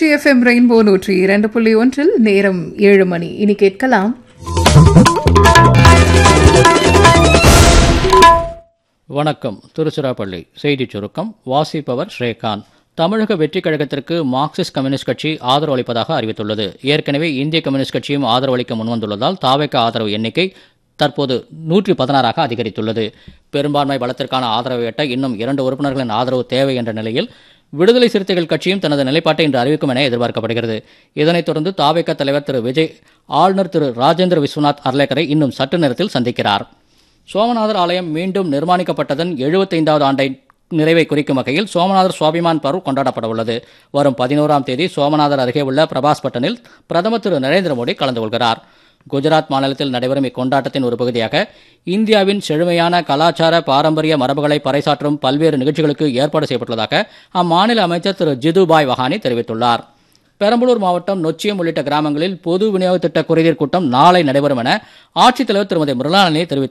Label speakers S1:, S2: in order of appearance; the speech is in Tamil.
S1: திருச்சி எஃப்எம் ரெயின்போ நூற்றி இரண்டு புள்ளி ஒன்றில் நேரம் ஏழு மணி இனி கேட்கலாம்
S2: வணக்கம் திருச்சிராப்பள்ளி செய்திச் சுருக்கம் வாசிப்பவர் ஸ்ரீகாந்த் தமிழக வெற்றிக் கழகத்திற்கு மார்க்சிஸ்ட் கம்யூனிஸ்ட் கட்சி ஆதரவு அளிப்பதாக அறிவித்துள்ளது ஏற்கனவே இந்திய கம்யூனிஸ்ட் கட்சியும் ஆதரவு அளிக்க முன்வந்துள்ளதால் தாவேக்க ஆதரவு எண்ணிக்கை தற்போது நூற்றி பதினாறாக அதிகரித்துள்ளது பெரும்பான்மை பலத்திற்கான ஆதரவை எட்ட இன்னும் இரண்டு உறுப்பினர்களின் ஆதரவு தேவை என்ற நிலையில் விடுதலை சிறுத்தைகள் கட்சியும் தனது நிலைப்பாட்டை இன்று அறிவிக்கும் என எதிர்பார்க்கப்படுகிறது இதனைத் தொடர்ந்து தாவேக்க தலைவர் திரு விஜய் ஆளுநர் திரு ராஜேந்திர விஸ்வநாத் அர்லேக்கரை இன்னும் சற்று நேரத்தில் சந்திக்கிறார் சோமநாதர் ஆலயம் மீண்டும் நிர்மாணிக்கப்பட்டதன் எழுபத்தைந்தாவது ஆண்டை நிறைவை குறிக்கும் வகையில் சோமநாதர் சுவாபிமான் பர்வ் கொண்டாடப்பட உள்ளது வரும் பதினோராம் தேதி சோமநாதர் அருகே உள்ள பிரபாஸ் பட்டனில் பிரதமர் திரு நரேந்திர மோடி கலந்து கொள்கிறார் குஜராத் மாநிலத்தில் நடைபெறும் இக்கொண்டாட்டத்தின் ஒரு பகுதியாக இந்தியாவின் செழுமையான கலாச்சார பாரம்பரிய மரபுகளை பறைசாற்றும் பல்வேறு நிகழ்ச்சிகளுக்கு ஏற்பாடு செய்யப்பட்டுள்ளதாக அம்மாநில அமைச்சர் திரு ஜிதுபாய் வஹானி தெரிவித்துள்ளார் பெரம்பலூர் மாவட்டம் நொச்சியம் உள்ளிட்ட கிராமங்களில் பொது விநியோக திட்ட குறைதீர் கூட்டம் நாளை நடைபெறும் என ஆட்சித்தலைவர் திருமதி மிருளானி தெரிவித்துள்ளார்